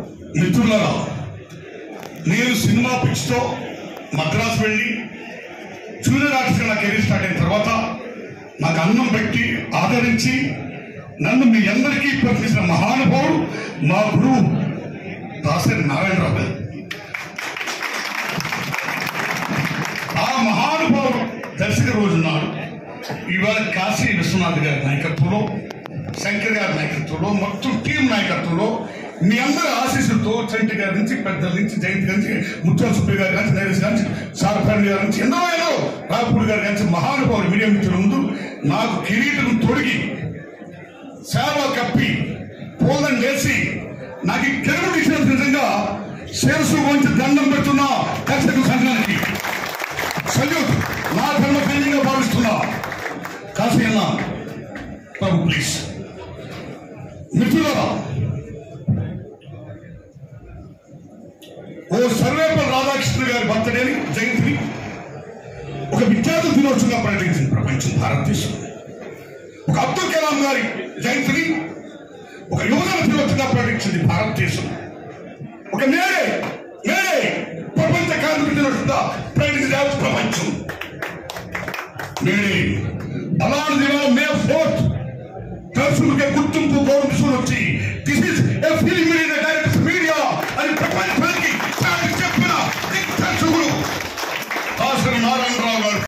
మిత్రులారా నేను సినిమా పిచ్చితో మద్రాసు వెళ్ళి జూనియర్ ఆర్టిస్ట్ నా కెరీర్ స్టార్ట్ అయిన తర్వాత నాకు అన్నం పెట్టి ఆదరించి నన్ను మీ అందరికీ పంపించిన మహానుభావుడు మా గురువు దాసరి నారాయణరావు గారు ఆ మహానుభావుడు దర్శక రోజు నాడు ఇవాళ కాశీ విశ్వనాథ్ గారి నాయకత్వంలో శంకర్ గారి నాయకత్వంలో మొత్తం టీం నాయకత్వంలో మీ అందరి ఆశీస్సులతో చంటి గారి నుంచి పెద్దల నుంచి జయంతి గారి నుంచి ముత్యాల సుబ్బయ్య గారి నుంచి నరేష్ గారి నుంచి సారపల్లి గారి నుంచి ఎందరో ఎందరో రాపూడి గారి నుంచి మహానుభావులు మీడియా మిత్రుల ముందు నాకు కిరీటం తొడిగి సేవ కప్పి పూలను వేసి నాకు ఈ తెలుగు ఇచ్చిన నిజంగా శిరసు వంచి దండం పెడుతున్నా దర్శక సంఘానికి సల్యూట్ నా ధర్మ సైన్యంగా భావిస్తున్నా కాశీ అన్న ప్రభు ప్లీజ్ మిత్రులారా ఓ సర్వేపల్లి రాధాకృష్ణ గారి బర్త్డేని జయంతిని ఒక విద్యార్థి దినోత్సవంగా ప్రకటించింది ప్రపంచం భారతదేశం ఒక అబ్దుల్ కలాం గారి జయంతిని ఒక యువజన దినోత్సవంగా ప్రకటించింది భారతదేశం ఒక మేడే మేడే ప్రపంచ కార్మిక దినోత్సవంగా ప్రకటించింది యావత్ ప్రపంచం మేడే అలాంటి దినాలు మే ఫోర్త్ కర్సులకే గుర్తింపు